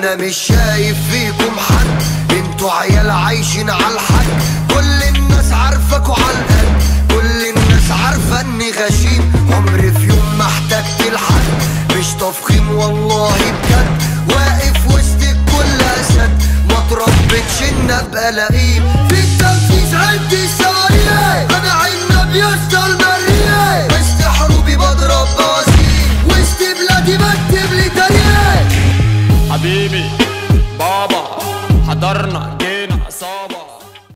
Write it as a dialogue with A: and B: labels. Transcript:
A: انا مش شايف فيكم حد انتوا عيال عايشين على الحد كل الناس عارفاكوا على القد كل الناس عارفه اني غشيم عمري في يوم ما احتجت لحد مش تفخيم والله بجد واقف وسط الكل اسد ما تربتش ان ابقى لئيم في التنفيذ عندي سوايع انا عنب يا اسطى المرية وسط حروبي بضرب بوازيك وسط بلادي بكتب لي تاريخ
B: حبيبي